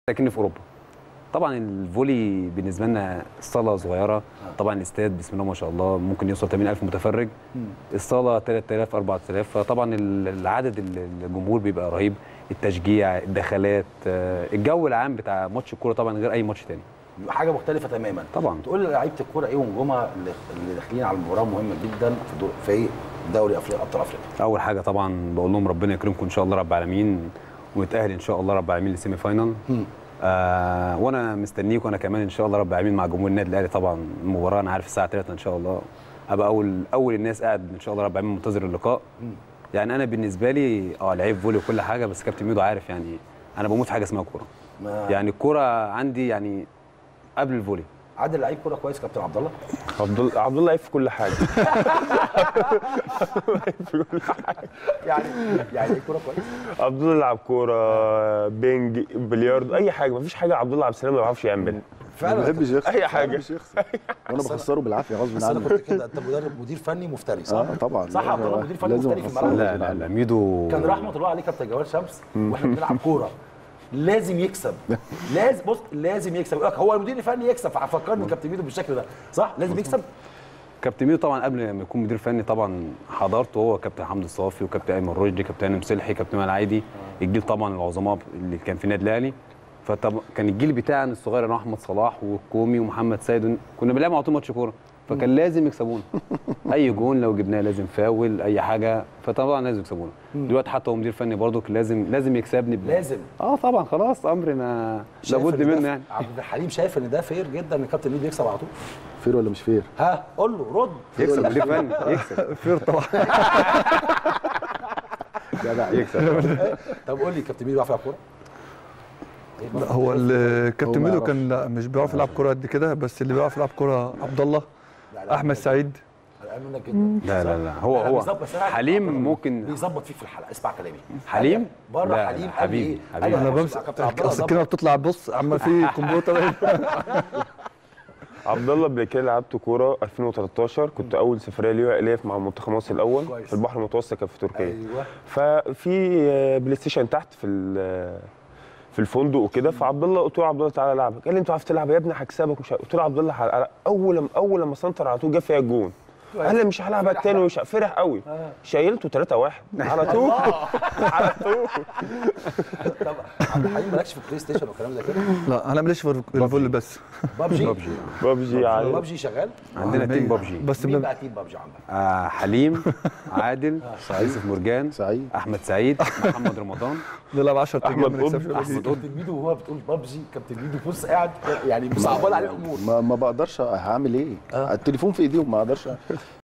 لكني في اوروبا طبعا الفولي بالنسبه لنا الصاله صغيره طبعا الاستاد بسم الله ما شاء الله ممكن يوصل 80000 متفرج الصاله 3000 4000 فطبعا ال- العدد ال- الجمهور بيبقى رهيب التشجيع الدخلات آه، الجو العام بتاع ماتش الكوره طبعا غير اي ماتش تاني حاجه مختلفه تماما طبعا تقول لعيبه الكوره ايه ونجومها اللي اللي داخلين على المباراه مهمه جدا في دور في دوري افريقيا ابطال افريقيا اول حاجه طبعا بقول لهم ربنا يكرمكم ان شاء الله رب العالمين ونتاهل ان شاء الله رب العالمين للسيمي فاينال آه وانا مستنيكم انا كمان ان شاء الله رب العالمين مع جمهور النادي الاهلي طبعا المباراه انا عارف الساعه 3 ان شاء الله ابقى اول اول الناس قاعد ان شاء الله رب العالمين منتظر اللقاء يعني انا بالنسبه لي اه لعيب فولي وكل حاجه بس كابتن ميدو عارف يعني انا بموت في حاجه اسمها كوره ما- يعني الكوره عندي يعني قبل الفولي عادل لعيب كوره كويس كابتن عبد الله عبد الله عبد الله لعيب في كل حاجه يعني يعني ايه كوره كويس عبد الله لعب كوره بينج بلياردو اي حاجه مفيش حاجه عبد الله عبد السلام ما بيعرفش يعملها ما فعلا بحبش يخسر أي حاجة. ما بحبش يخسر وانا بخسره بالعافيه غصب بس انا عني كنت كده انت مدرب مدير فني مفتري صح؟ اه طبعا صح يا عبد الله مدير فني لازم مفتري في أخسره الملعب لا غصب لا عني. لا ميدو كان رحمه الله عليه كابتن جوال شمس واحنا بنلعب كوره لازم يكسب لازم بص لازم يكسب يقول لك هو المدير الفني يكسب ففكرني كابتن ميدو بالشكل ده صح لازم يكسب كابتن ميدو طبعا قبل ما يكون مدير فني طبعا حضرته هو كابتن حمدي الصافي وكابتن ايمن رشدي كابتن هاني مسلحي كابتن مال العايدي الجيل طبعا العظماء اللي كان في النادي الاهلي فطب كان الجيل بتاعنا الصغير انا احمد صلاح والكومي ومحمد سيد كنا بنلعب على طول ماتش كوره فكان لازم يكسبونا اي جون لو جبناه لازم فاول اي حاجه فطبعا لازم يكسبونا دلوقتي حتى هو مدير فني برضه لازم لازم يكسبني ب- لازم اه طبعا خلاص امر ما شايف لابد إن ده- منه يعني عبد الحليم شايف ان ده فير جدا ان كابتن ميدو يكسب على طول فير ولا مش فير ها قول له رد يكسب مدير فني يكسب فير طبعا جدع يكسب طب قول لي كابتن ميدو بيعرف يلعب كوره؟ لا هو الكابتن هو ما ميدو يعرفش. كان لا مش بيعرف يلعب كوره قد كده بس اللي بيعرف يلعب كوره عبد الله لا، لا، احمد سعيد قلقان منك جدا لا لا لا هو لا، هو بيظبط- بس أنا عارف حليم عبد الله ممكن بيظبط فيك في الحلقه اسمع كلامي حليم؟ بره لا، حليم لا، قال لي حبيبي، ايه؟ حبيبي. قال لي انا يا بمسك كابتن عبد الله السكينه بتطلع بص عمال في كمبيوتر عبد الله قبل كده لعبت كوره 2013 كنت اول سفريه ليا ليا مع منتخب مصر الاول كويس. في البحر المتوسط كان في تركيا ايوه ففي آه، بلاي ستيشن تحت في ال- في الفندق وكده فعبد الله قلت له يا عبد الله تعالى العب قال لي انت عارف تلعب يا ابني هكسبك ومش عارف. قلت له عبد الله ح- اول لما اول لما سنتر على طول جاب فيها الجون قال لي مش هلعبك فرح تاني بقى. ومش فرح قوي شايلته 3 1 على طول على طول طب عبد الحليم مالكش في البلاي ستيشن والكلام زي كده لا انا ماليش في الفول بس بابجي ببجي ببجي يعني بابجي شغال عندنا تيم ببجي بس مين بن- بقى تيم بابجي عندك؟ آه حليم عادل يوسف مرجان سعيد احمد سعيد محمد رمضان نلعب 10 ايام أحمد ما نكسبش قطب. ولا شيء. كابتن ميدو وهو بتقول بابجي كابتن ميدو بص قاعد يعني مصعبان عليه الامور ما, ما بقدرش هعمل ايه التليفون في ايديهم ما اقدرش